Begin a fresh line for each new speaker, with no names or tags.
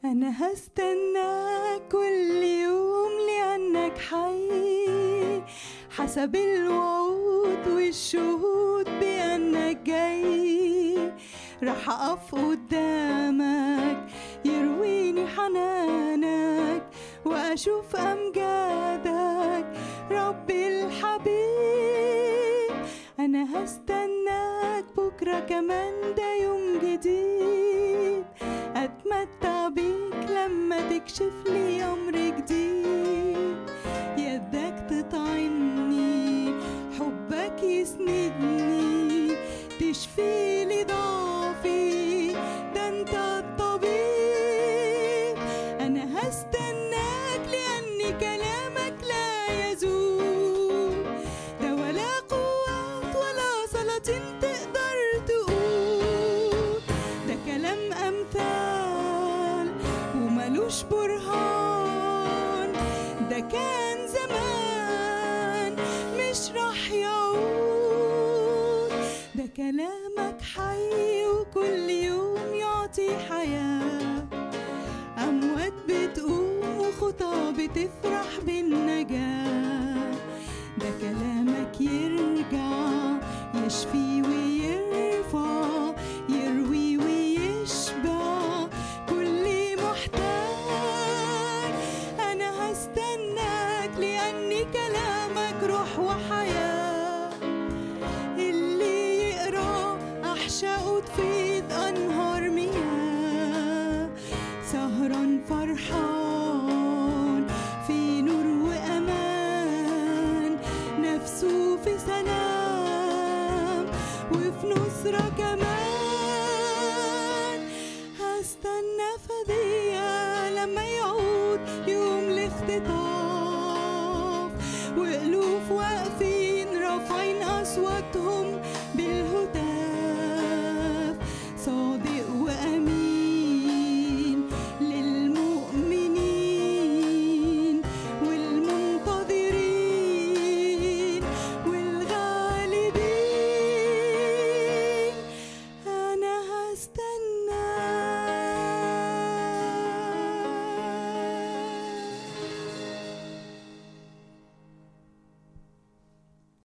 أنا هستناك كل يوم لأنك حي حسب الوعود والشهود بأنك جاي راح أقف قدامك يرويني حنانك وأشوف أمجادك ربي الحبيب أنا هستناك بكرة كمان ده يوم جديد أتمتع بيك لما تكشف لي أمر جديد يدك تطعمني حبك يسندني تشفي لي ضعفي ده انت الطبيب انا هستناك لان كلامك لا يزول ده ولا قوات ولا سلاطين تقدر تقول ده كلام امثال وملوش برهان ده كان زمان مش راح يعود ده كلامك حي وكل يوم يعطي حياة أموات بتقوم وخطى بتفرح بالنجاة ده كلامك يرجع يشفي ويرفع يروي ويشبع كل محتاج أنا هستناك لأن كلامك روح وحياة اللي يقرأ أحشائه تفيض أنهار مياه سهران فرحان في نور وأمان نفسه في سلام وفي نصرة كمان هستنى فدية لما يعود يوم الاختطاف وألوف واقفين رافعين أصواتهم بالهتاف